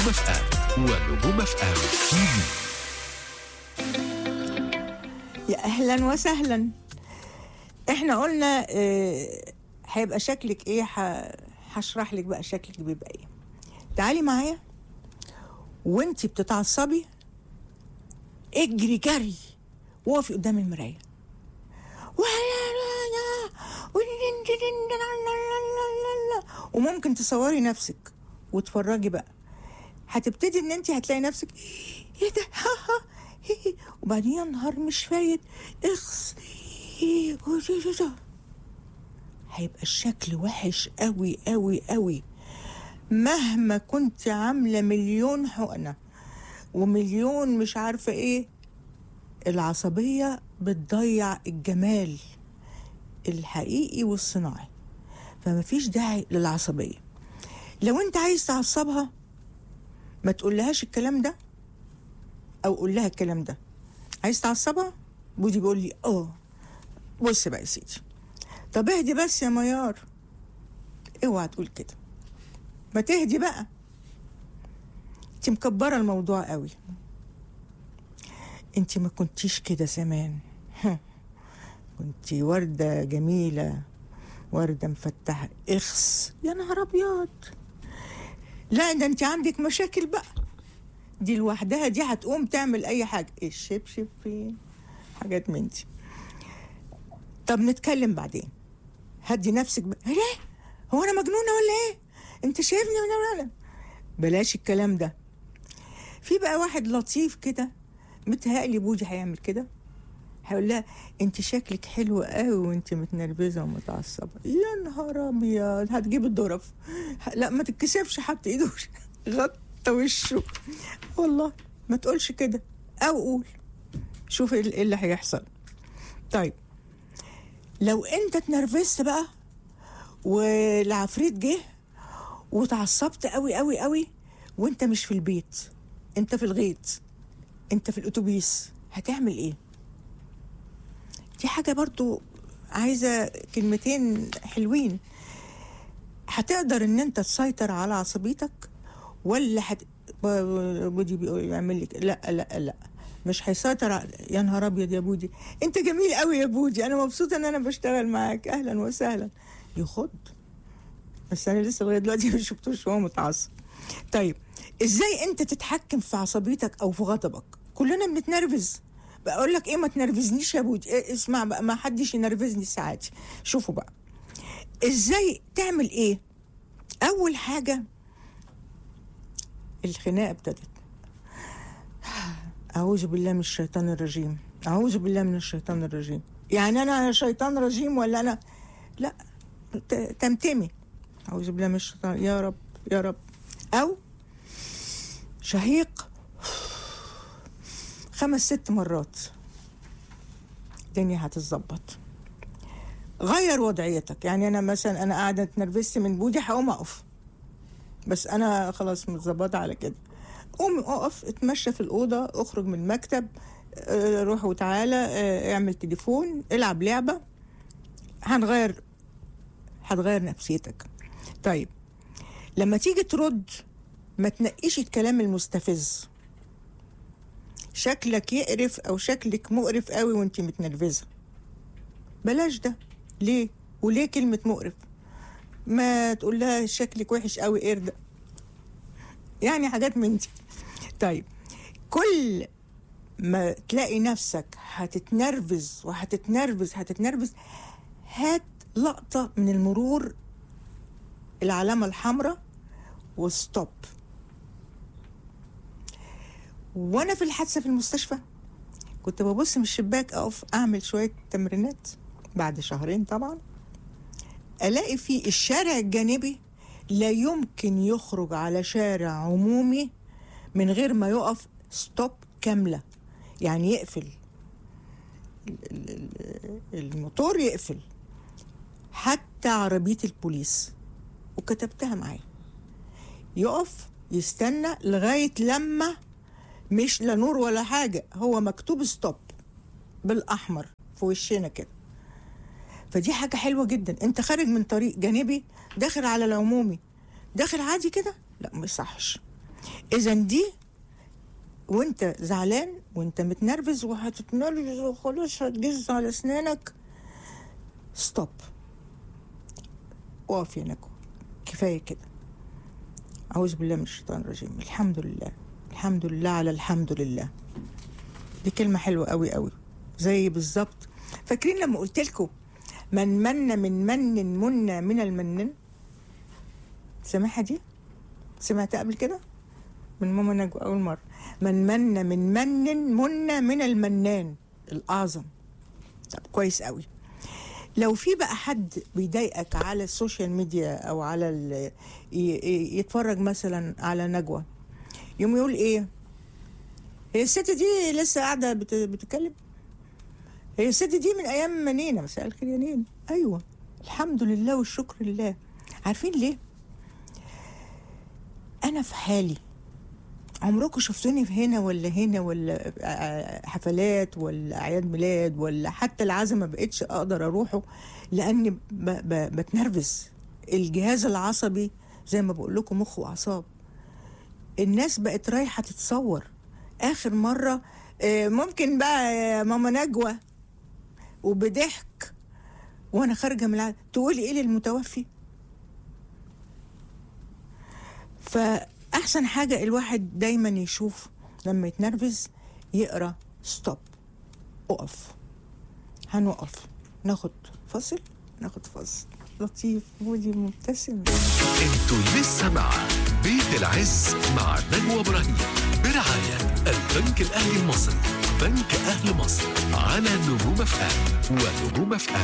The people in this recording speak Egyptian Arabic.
اف ام ونجوم اف ام تي في يا اهلا وسهلا احنا قلنا آه، هيبقى شكلك ايه ح- هشرح لك بقى شكلك بيبقى ايه تعالي معايا وانتي بتتعصبي اجري جري وقفي قدام المرايه وممكن تصوري نفسك وتفرجي بقى هتبتدي ان انت هتلاقي نفسك ايه ده ها ها هي هي. وبعدين يا نهار مش فايت اخس إيه، وشو- شو- شو. هيبقى الشكل وحش قوي قوي قوي مهما كنت عامله مليون حقنه ومليون مش عارفه ايه العصبيه بتضيع الجمال الحقيقي والصناعي فمفيش داعي للعصبيه لو انت عايز تعصبها ما تقولهاش الكلام ده او قول لها الكلام ده عايز تعصبها بودي بيقول لي اه بص بقى يا سيدي طب اهدي بس يا ميار اوعى تقول كده ما تهدي بقى انت مكبره الموضوع قوي انت ما كنتيش كده زمان كنت وردة جميلة وردة مفتحة اخس يا نهار ابيض لا ده انت عندك مشاكل بقى دي لوحدها دي هتقوم تعمل اي حاجة الشبشب فين حاجات من دي طب نتكلم بعدين هدي نفسك بقى ليه هو انا مجنونة ولا ايه انت شايفني ولا ولا بلاش الكلام ده في بقى واحد لطيف كده متهيألي بوجي هيعمل كده هيقول لها انت شكلك حلو قوي وانت متنرفزه ومتعصبه يا نهار ابيض هتجيب الظرف لا ما تتكسفش حط ايده غطى وشه والله ما تقولش كده او قول شوف ايه إيه اللي هيحصل طيب لو انت اتنرفزت بقى والعفريت جه وتعصبت قوي قوي قوي وانت مش في البيت انت في الغيط انت في الاتوبيس هتعمل ايه دي حاجة برضو عايزة كلمتين حلوين هتقدر ان انت تسيطر على عصبيتك ولا هت... بودي بيقول يعمل لك لا لا لا مش هيسيطر على... يا نهار ابيض يا بودي انت جميل قوي يا بودي انا مبسوطه ان انا بشتغل معاك اهلا وسهلا يخض بس انا لسه لغايه دلوقتي ما شفتوش وهو متعصب طيب ازاي انت تتحكم في عصبيتك او في غضبك كلنا بنتنرفز بقول لك ايه ما تنرفزنيش يا بودي إيه اسمع بقى ما حدش ينرفزني الساعات شوفوا بقى ازاي تعمل ايه اول حاجه الخناقه ابتدت اعوذ بالله من الشيطان الرجيم اعوذ بالله من الشيطان الرجيم يعني انا شيطان رجيم ولا انا لا ت- تمتمي اعوذ بالله من الشيطان يا رب يا رب او شهيق خمس ست مرات الدنيا هتتظبط غير وضعيتك يعني انا مثلا انا قاعده اتنرفزت من بودي هقوم اقف بس انا خلاص متظبطه على كده قوم اقف اتمشى في الاوضه اخرج من المكتب آه، روح وتعالى آه، اعمل تليفون العب لعبه هنغير هتغير نفسيتك طيب لما تيجي ترد ما تنقيش الكلام المستفز شكلك يقرف او شكلك مقرف قوي وانت متنرفزه بلاش ده ليه وليه كلمه مقرف ما تقول لها شكلك وحش قوي قرد يعني حاجات من دي طيب كل ما تلاقي نفسك هتتنرفز وهتتنرفز هتتنرفز هات لقطة من المرور العلامة الحمراء وستوب وانا في الحادثة في المستشفى كنت ببص من الشباك اقف اعمل شوية تمرينات بعد شهرين طبعا الاقي في الشارع الجانبي لا يمكن يخرج على شارع عمومي من غير ما يقف ستوب كاملة يعني يقفل ال- ال- ال- الموتور يقفل حتى عربية البوليس وكتبتها معايا يقف يستنى لغاية لما مش لا نور ولا حاجة هو مكتوب ستوب بالأحمر في وشنا كده فدي حاجة حلوة جدا انت خارج من طريق جانبي داخل على العمومي داخل عادي كده لا ما يصحش اذا دي وانت زعلان وانت متنرفز وهتتنرفز وخلاص هتجز على اسنانك ستوب اقف يا نجوى كفايه كده اعوذ بالله من الشيطان الرجيم الحمد لله الحمد لله على الحمد لله دي كلمه حلوه قوي قوي زي بالظبط فاكرين لما قلت لكم من من من من من من المنن سامعها دي سمعتها قبل كده من ماما نجوى اول مره من من من من من من المنان الاعظم طب كويس قوي لو في بقى حد بيضايقك على السوشيال ميديا او على ال- ي- ي- يتفرج مثلا على نجوى يوم يقول ايه هي الست دي لسه قاعده بت- بتتكلم هي الست دي من ايام منينه مساء الخير يا نين ايوه الحمد لله والشكر لله عارفين ليه انا في حالي عمركم شفتوني في هنا ولا هنا ولا آه، حفلات ولا اعياد ميلاد ولا حتى العزا ما بقتش اقدر اروحه لاني ب- ب- بتنرفز الجهاز العصبي زي ما بقول لكم مخ واعصاب الناس بقت رايحه تتصور اخر مره آه، ممكن بقى يا ماما نجوى وبضحك وانا خارجه من العزا تقولي ايه للمتوفي فاحسن حاجه الواحد دايما يشوف لما يتنرفز يقرا ستوب اقف هنقف ناخد فاصل ناخد فاصل لطيف ودي مبتسم انتوا لسه مع بيت العز مع نجوى ابراهيم برعاية البنك الأهلي المصري بنك أهل مصر على نجوم اف ام ونجوم اف ام